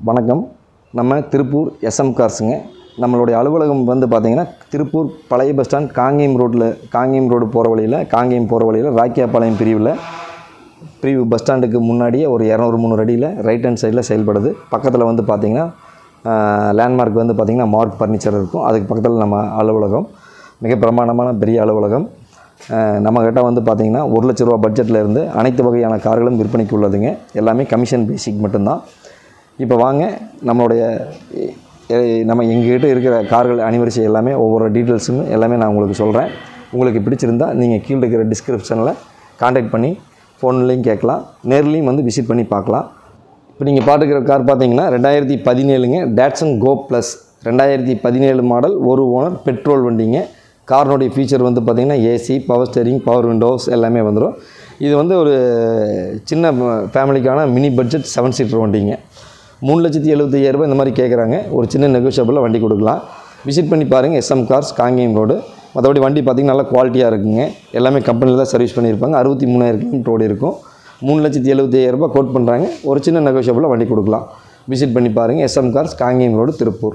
வணக்கம் நம்ம திருப்பூர் எஸ்எம் கார்ஸுங்க நம்மளுடைய அலுவலகம் வந்து பார்த்திங்கன்னா திருப்பூர் பழைய பஸ் ஸ்டாண்ட் காங்கேயம் ரோட்டில் காங்கேயம் ரோடு போகிற வழியில் காங்கேயம் போகிற வழியில் ராக்கியாபாளையம் பிரிவில் பிரிவு பஸ் ஸ்டாண்டுக்கு முன்னாடியே ஒரு இரநூறு முந்நூறு அடியில் ரைட் ஹேண்ட் சைடில் செயல்படுது பக்கத்தில் வந்து பார்த்திங்கன்னா லேண்ட்மார்க் வந்து பார்த்திங்கன்னா மார்க் ஃபர்னிச்சர் இருக்கும் அதுக்கு பக்கத்தில் நம்ம அலுவலகம் மிக பிரமாண்டமான பெரிய அலுவலகம் அஹ் நம்மக்கிட்ட வந்து பார்த்திங்கன்னா ஒரு லட்ச ரூபா பட்ஜெட்டில் இருந்து அனைத்து வகையான கார்களும் விற்பனைக்கு உள்ளதுங்க எல்லாமே கமிஷன் பேசிக் மட்டும்தான் இப்போ வாங்க நம்மளுடைய எ- எ- நம்ம எங்ககிட்ட இருக்கிற கார்கள் அணிவரிசை எல்லாமே ஒவ்வொரு டீட்டெயில்ஸும் எல்லாமே நான் உங்களுக்கு சொல்கிறேன் உங்களுக்கு பிடிச்சிருந்தா நீங்கள் கீழே இருக்கிற டிஸ்கிரிப்ஷனில் காண்டாக்ட் பண்ணி ஃபோன்லேயும் கேட்கலாம் நேர்லேயும் வந்து விசிட் பண்ணி பார்க்கலாம் இப்போ நீங்கள் பார்த்துக்கிற கார் பார்த்தீங்கன்னா ரெண்டாயிரத்தி பதினேழுங்க டேட்சன் கோ ப்ளஸ் ரெண்டாயிரத்தி பதினேழு மாடல் ஒரு ஓனர் பெட்ரோல் வண்டிங்க காரினுடைய ஃபீச்சர் வந்து பார்த்திங்கன்னா AC power steering power windows எல்லாமே வந்துடும் இது வந்து ஒரு சின்ன ஃபேமிலிக்கான மினி பட்ஜெட் செவன் சீட்டர் வண்டிங்க மூணு லட்சத்தி எழுபத்தையாயிரரூபா இந்த மாதிரி கேட்குறாங்க ஒரு சின்ன நெகோஷியபிளில் வண்டி கொடுக்கலாம் விசிட் பண்ணி பாருங்கள் எஸ்எம் கார்ஸ் காங்கேயம் ரோடு மற்றபடி வண்டி பார்த்திங்கன்னா நல்லா குவாலிட்டியாக இருக்குங்க எல்லாமே கம்பெனியில் தான் சர்வீஸ் பண்ணியிருப்பாங்க அறுபத்தி மூணாயிரம் கிலோமீட்டர் ஓடி இருக்கும் மூணு லட்சத்தி எழுபத்தையாயிரரூபா கோட் பண்ணுறாங்க ஒரு சின்ன நெகோஷியபிளில் வண்டி கொடுக்கலாம் விசிட் பண்ணி பாருங்கள் SM cars Kangeyam road Tiruppur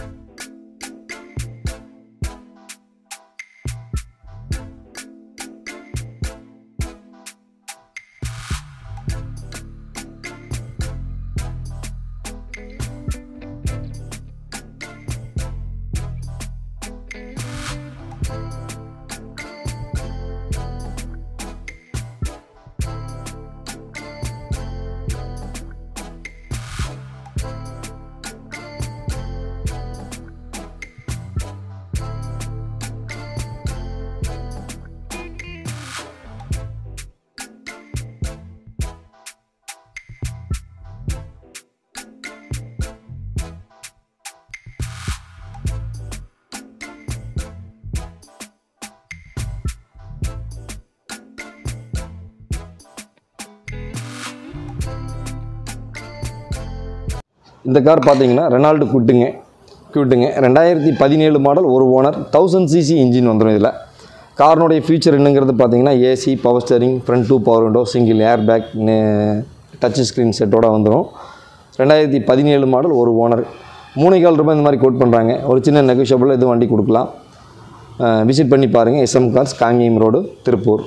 இந்த கார் பார்த்தீங்கன்னா ரெனால்டு குட்டுங்க குட்டுங்க ரெண்டாயிரத்தி பதினேழு மாடல் ஒரு ஓனர் தௌசண்ட் சிசி இன்ஜின் வந்துடும் இதில் காரினுடைய ஃபீச்சர் என்னங்கிறது பார்த்தீங்கன்னா AC power steering front two power window single air bag touch screen செட்டோட வந்துடும் ரெண்டாயிரத்தி பதினேழு மாடல் ஒரு ஓனர் மூணே கால் ரூபாய் இந்த மாதிரி கோட் பண்ணுறாங்க ஒரு சின்ன நெகோஷியபிள் இது வண்டி கொடுக்கலாம் விசிட் பண்ணி பாருங்கள் SM cars Kangeyam road Tiruppur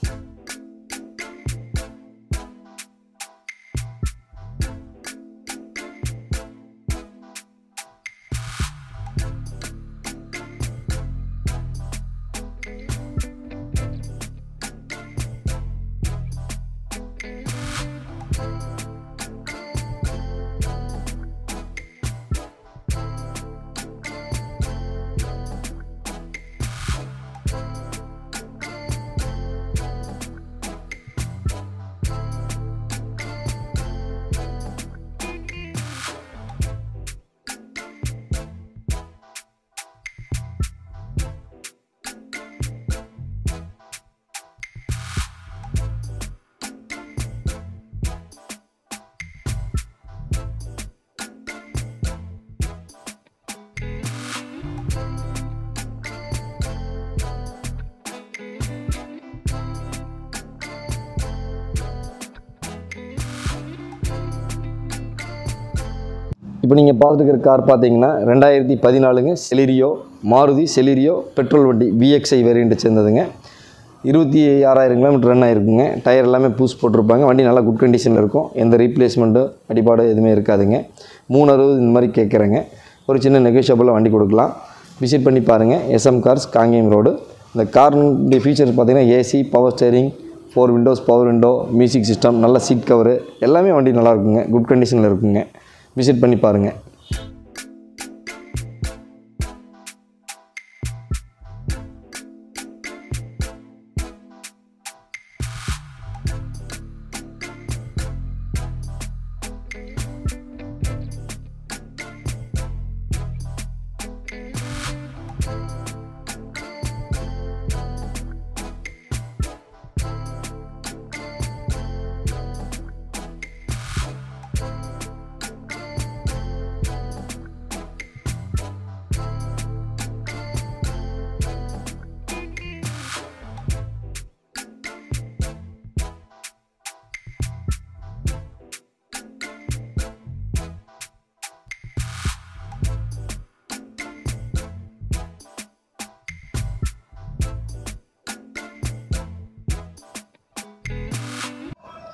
இப்போ நீங்கள் பார்த்துட்டு இருக்கிற கார் பார்த்தீங்கன்னா ரெண்டாயிரத்தி பதினாலுங்க செலிரியோ மாருதி செலிரியோ பெட்ரோல் வண்டி விஎக்ஸ்ஐ வேரியண்ட்டை சேர்ந்ததுங்க இருபத்தி ஆறாயிரம் கிலோமீட்டர் ரன் ஆயிருக்குங்க டயர் எல்லாமே பூஸ் போட்டிருப்பாங்க வண்டி நல்லா குட் கண்டிஷனில் இருக்கும் எந்த ரீப்ளேஸ்மெண்ட்டோ அடிப்பாடோ எதுவுமே இருக்காதுங்க மூணு அறுபது இந்த மாதிரி கேட்குறேங்க ஒரு சின்ன நெகோஷியபிளாக வண்டி கொடுக்கலாம் விசிட் பண்ணி பாருங்கள் எஸ்எம் கார்ஸ் காங்கேயம் ரோடு இந்த காரினுடைய ஃபீச்சர்ஸ் பார்த்தீங்கன்னா AC power steering four windows power window music system நல்ல சீட் கவரு எல்லாமே வண்டி நல்லா இருக்குங்க குட் கண்டிஷனில் இருக்குங்க விசிட் பண்ணி பாருங்கள்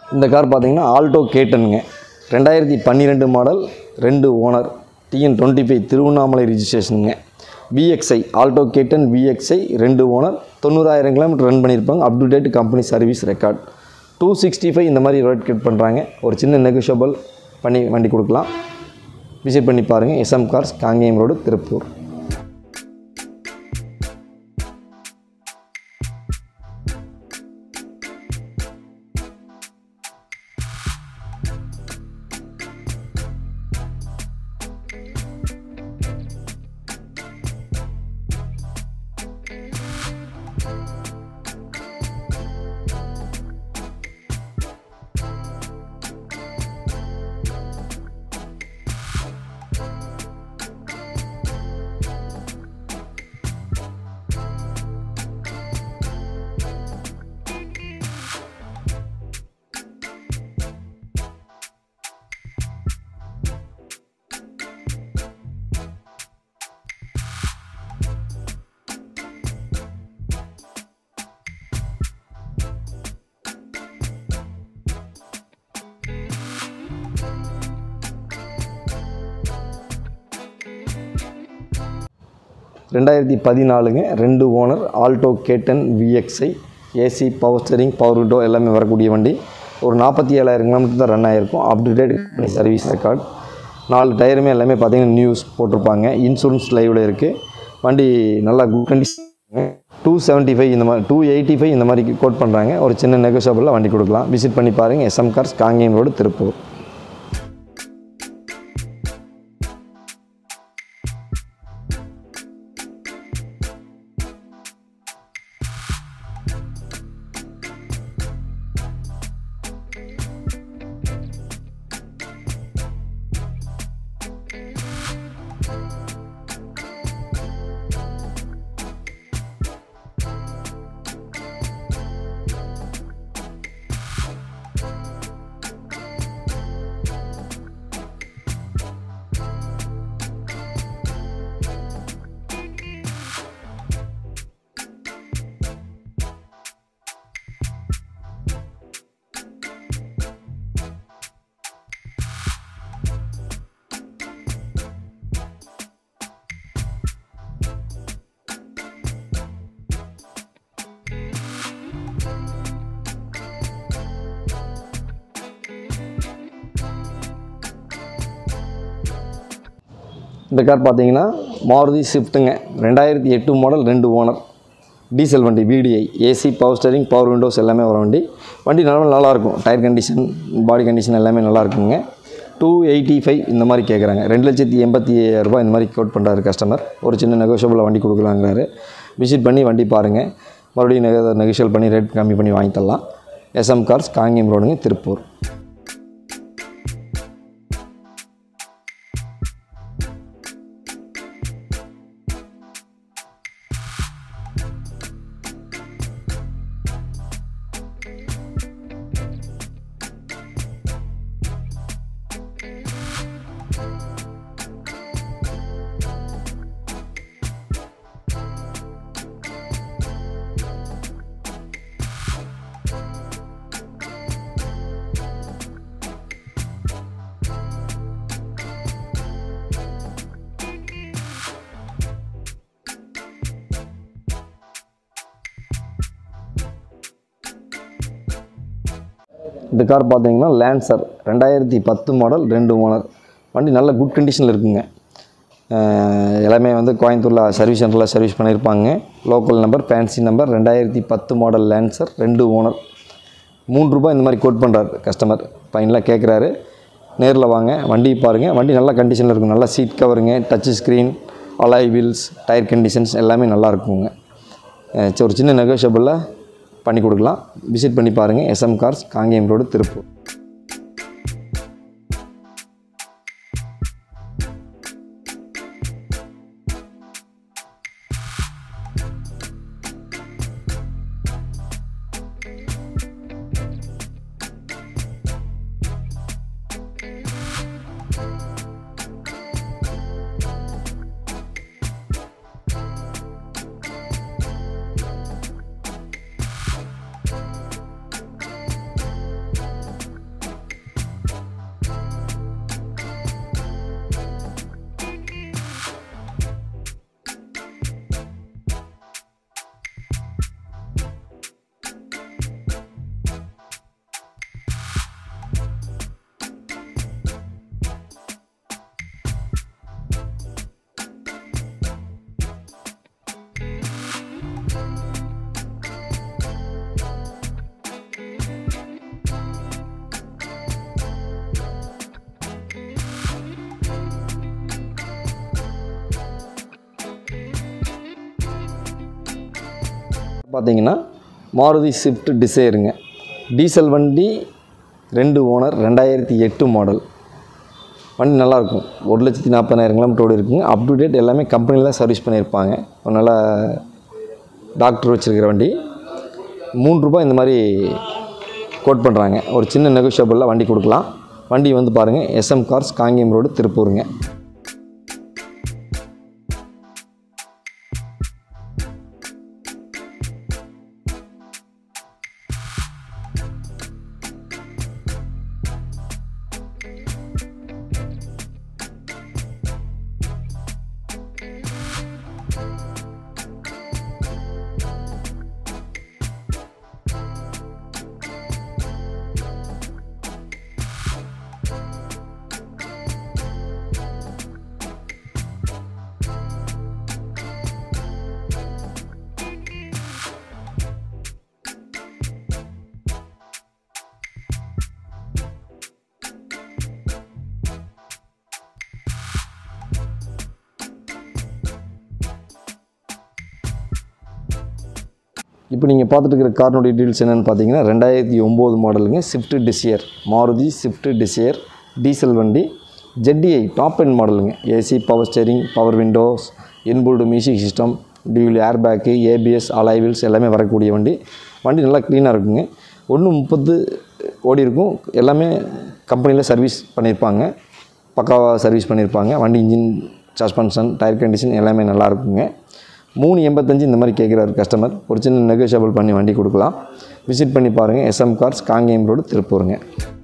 இந்த கார் பார்த்தீங்கன்னா ஆல்டோ கேட்டனுங்க ரெண்டாயிரத்தி பன்னிரெண்டு மாடல் ரெண்டு owner TN twenty five Tiruvannamalai ரிஜிஸ்ட்ரேஷனுங்க விஎக்ஸ்ஐ ஆல்டோ கேட்டன் விஎக்ஸ்ஐ ரெண்டு ஓனர் தொண்ணூறாயிரம் கிலோமீட்டர் ரன் பண்ணியிருப்பாங்க up to date company service record two sixty five இந்த மாதிரி ரேட் கட் பண்ணுறாங்க ஒரு சின்ன நெகோஷியபிள் பண்ணி வண்டி கொடுக்கலாம் விசிட் பண்ணி பாருங்கள் SM cars Kangeyam road Tiruppur ரெண்டாயிரத்தி பதினாலுங்க ரெண்டு owner Alto K ten VXI AC power steering power window எல்லாமே வரக்கூடிய வண்டி ஒரு நாற்பத்தி ஏழாயிரம் கிலோமீட்டர் தான் ரன் ஆகிருக்கும் up to date service record நாலு டயருமே எல்லாமே பார்த்தீங்கன்னா நியூஸ் போட்டிருப்பாங்க இன்சூரன்ஸ் லைவில் இருக்குது வண்டி நல்லா good condition two seventy five இந்த மாதிரி டூ எயிட்டி ஃபைவ் இந்த மாதிரி கோட் பண்ணுறாங்க ஒரு சின்ன நெகோஷியபிளில் வண்டி கொடுக்கலாம் விசிட் பண்ணி பாருங்கள் SM cars Kangeyam road Tiruppur இந்த கார் பார்த்தீங்கன்னா மாருதி ஸ்விஃப்ட்டுங்க ரெண்டாயிரத்தி எட்டு மாடல் ரெண்டு ஓனர் டீசல் வண்டி VDI AC power steering power windows எல்லாமே வர வண்டி வண்டி நல்லா நல்லாயிருக்கும் டயர் கண்டிஷன் பாடி கண்டிஷன் எல்லாமே நல்லா இருக்குங்க டூ எயிட்டி ஃபைவ் இந்த மாதிரி கேட்குறாங்க ரெண்டு லட்சத்தி எண்பத்தி ஐயாயிரம் ரூபாய் இந்த மாதிரி கோட் பண்ணுறாரு கஸ்டமர் ஒரு சின்ன நெகோஷியபிளில் வண்டி கொடுக்கலாங்கிறாரு விசிட் பண்ணி வண்டி பாருங்கள் மறுபடியும் நெக நெகோஷியல் பண்ணி ரேட் கம்மி பண்ணி வாங்கி தரலாம் எஸ்எம் கார்ஸ் காங்கேயம் ரோடுங்க திருப்பூர் இந்த கார் பார்த்தீங்கன்னா லேன்சர் ரெண்டாயிரத்தி பத்து மாடல் ரெண்டு ஓனர் வண்டி நல்ல குட் கண்டிஷனில் இருக்குங்க அஹ் எல்லாமே வந்து கோயம்புத்தூரில் சர்வீஸ் சென்டரில் சர்வீஸ் பண்ணியிருப்பாங்க லோக்கல் நம்பர் ஃபேன்சி நம்பர் ரெண்டாயிரத்தி பத்து மாடல் லேன்சர் ரெண்டு ஓனர் மூணு ரூபாய் இந்த மாதிரி கோட் பண்ணுறாரு கஸ்டமர் ஃபைனலாக கேட்குறாரு நேரில் வாங்க வண்டி பாருங்கள் வண்டி நல்ல கண்டிஷனில் இருக்கும் நல்லா சீட் கவருங்க touch screen alloy wheels tyre conditions எல்லாமே நல்லா இருக்குங்க அஹ் சரி, ஒரு சின்ன நெகோஷியபிளில் பண்ணி கொடுக்கலாம் விசிட் பண்ணி பாருங்கள் SM cars Kangeyam road Tiruppur பார்த்தீங்கன்னா மாருதி ஸ்விஃப்ட் டிசைருங்க டீசல் வண்டி ரெண்டு ஓனர் ரெண்டாயிரத்தி எட்டு மாடல் வண்டி நல்லாயிருக்கும் ஒரு லட்சத்தி நாற்பதாயிரம் கிலோமீட்டர் ஓடி இருக்குங்க அப் டு டேட் எல்லாமே கம்பெனியில் தான் சர்வீஸ் பண்ணியிருப்பாங்க ஒரு நல்ல டாக்டர் வச்சுருக்கிற வண்டி மூணு ரூபாய் இந்த மாதிரி கோட் பண்ணுறாங்க ஒரு சின்ன நெகோஷியபிளில் வண்டி கொடுக்கலாம் வண்டி வந்து பாருங்கள் எஸ்எம் கார்ஸ் காங்கேயம் ரோடு திருப்பூருங்க இப்போ நீங்கள் பார்த்துட்டு இருக்கிற கார்னுடைய டீட்டெயில்ஸ் என்னென்னு பார்த்தீங்கன்னா ரெண்டாயிரத்தி ஒம்பது மாடலுங்க Swift Dzire Maruti Swift Dzire diesel வண்டி ஜெட்டிஐ டாப் எண்ட் மாடலுங்க AC power steering power windows inbuilt music system dual air bag ABS alloy wheels எல்லாமே வரக்கூடிய வண்டி வண்டி நல்லா க்ளீனாக இருக்குங்க ஒன்று முப்பது ஓடி இருக்கும் எல்லாமே கம்பெனியில் சர்வீஸ் பண்ணியிருப்பாங்க பக்காவாக சர்வீஸ் பண்ணியிருப்பாங்க வண்டி இன்ஜின் சஸ்பென்ஷன் டயர் கண்டிஷன் எல்லாமே நல்லா இருக்குங்க மூணு எண்பத்தஞ்சு இந்த மாதிரி கேட்குறாரு கஸ்டமர் ஒரு சின்ன நெகோஷியபிள் பண்ணி வண்டி கொடுக்கலாம் விசிட் பண்ணி பாருங்கள் எஸ்எம் கார்ஸ் காங்கேயம் ரோடு திருப்பூருங்க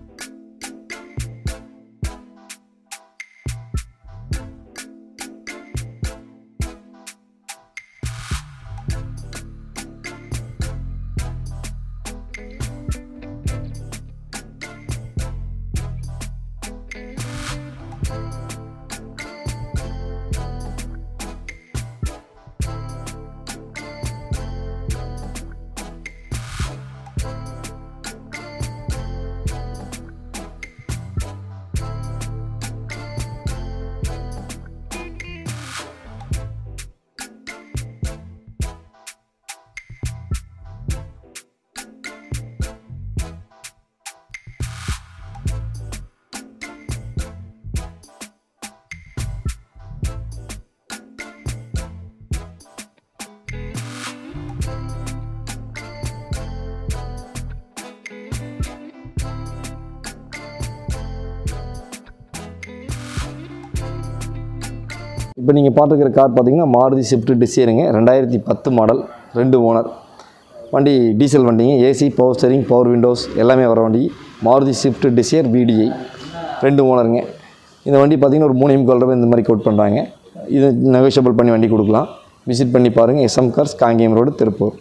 இப்போ நீங்கள் பார்த்துருக்கிற கார் பார்த்தீங்கன்னா மாருதி ஸ்விஃப்ட் டிசைருங்க ரெண்டாயிரத்தி பத்து மாடல் ரெண்டு ஓனர் வண்டி டீசல் வண்டிங்க AC power steering power windows எல்லாமே வர வண்டி மாருதி ஸ்விஃப்ட் டிசைர் விடிஐ ரெண்டு ஓனருங்க இந்த வண்டி பார்த்தீங்கன்னா ஒரு மூணு எம் இந்த மாதிரி கோட் பண்ணுறாங்க இது நெகோஷியபிள் பண்ணி வண்டி கொடுக்கலாம் விசிட் பண்ணி பாருங்கள் SM cars Kangeyam road Tiruppur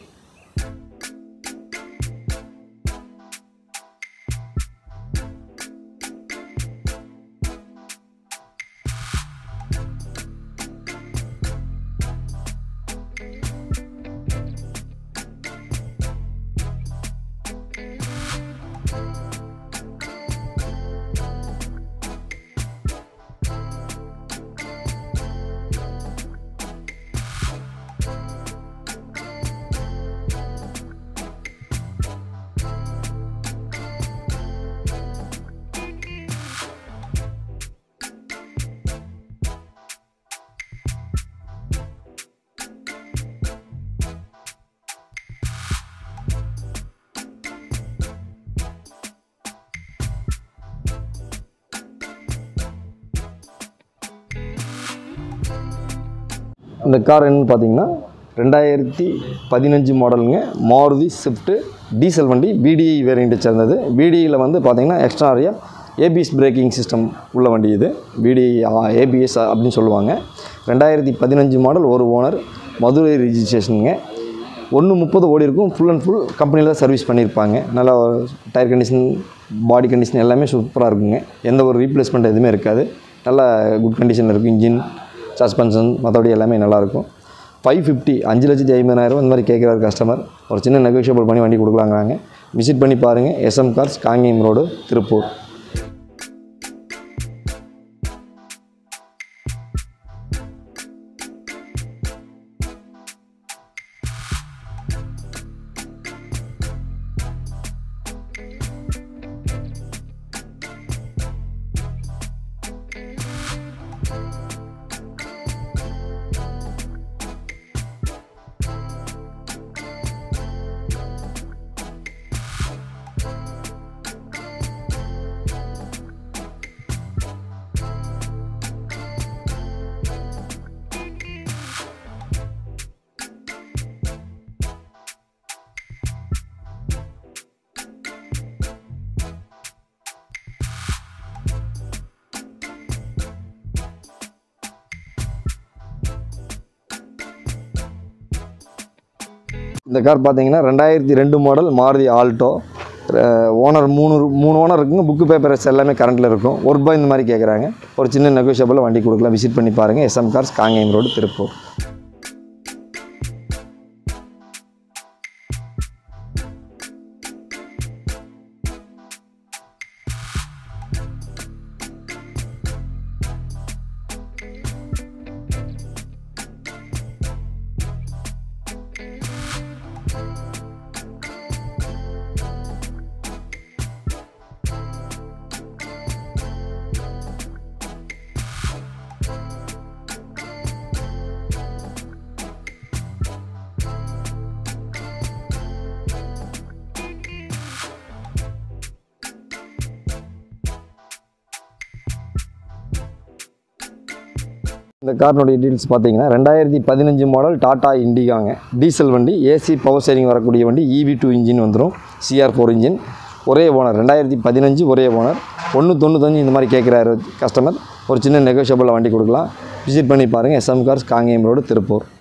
இந்த கார் என்னன்னு பார்த்தீங்கன்னா ரெண்டாயிரத்தி பதினஞ்சு மாடலுங்க மாருதி ஸ்விஃப்ட்டு டீசல் வண்டி பிடிஐ வேரியண்ட்டை சேர்ந்தது பிடிஐயில் வந்து பார்த்தீங்கன்னா எக்ஸ்ட்ரா நிறையா ஏபிஎஸ் பிரேக்கிங் சிஸ்டம் உள்ள வண்டி இது பிடிஐ ஏபிஎஸ் அப்படின்னு சொல்லுவாங்க ரெண்டாயிரத்தி பதினஞ்சு மாடல் ஒரு ஓனர் மதுரை ரிஜிஸ்ட்ரேஷனுங்க ஒன்று முப்பது ஓடி இருக்கும் ஃபுல் அண்ட் ஃபுல் கம்பெனியில் தான் சர்வீஸ் பண்ணியிருப்பாங்க நல்லா டயர் கண்டிஷன் பாடி கண்டிஷன் எல்லாமே சூப்பராக இருக்குங்க எந்த ஒரு ரீப்ளேஸ்மெண்ட் எதுவுமே இருக்காது நல்லா குட் கண்டிஷனில் இருக்கும் இன்ஜின் சஸ்பென்ஷன் மற்றபடி எல்லாமே நல்லாயிருக்கும் ஃபைவ் ஃபிஃப்டி அஞ்சு லட்சத்தி ஐம்பதாயிரம் இந்த மாதிரி கேட்குறாரு கஸ்டமர் ஒரு சின்ன நெகோஷியபிள் பண்ணி வண்டி கொடுக்கலாங்கிறாங்க விசிட் பண்ணி பாருங்கள் SM cars Kangeyam road Tiruppur இந்த கார் பார்த்தீங்கன்னா ரெண்டாயிரத்தி ரெண்டு மாடல் மாருதி ஆல்டோ ஓனர் மூணு மூணு ஓனர் இருக்குங்க புக்கு பேப்பர்ஸ் எல்லாமே கரண்ட்டில் இருக்கும் ஒரு ரூபாய் இந்த மாதிரி கேட்குறாங்க ஒரு சின்ன நெகோஷியபிள் வண்டி கொடுக்கலாம் விசிட் பண்ணி பாருங்கள் SM cars Kangeyam road Tiruppur இந்த காரினுடைய டீட்டெயில்ஸ் பார்த்தீங்கன்னா ரெண்டாயிரத்தி பதினஞ்சு மாடல் டாடா இண்டிகாங்க டீசல் வண்டி ஏசி பவர் ஸ்டேரிங் வரக்கூடிய வண்டி இவி டூ இன்ஜின் வந்துடும் சிஆர் ஃபோர் இன்ஜின் ஒரே ஓனர் ரெண்டாயிரத்தி பதினஞ்சு ஒரே ஓனர் ஒன்று தொண்ணூத்தஞ்சு இந்த மாதிரி கேட்குறாரு கஸ்டமர் ஒரு சின்ன நெகோஷியபிளில் வண்டி கொடுக்கலாம் விசிட் பண்ணி பாருங்கள் SM cars Kangeyam road Tiruppur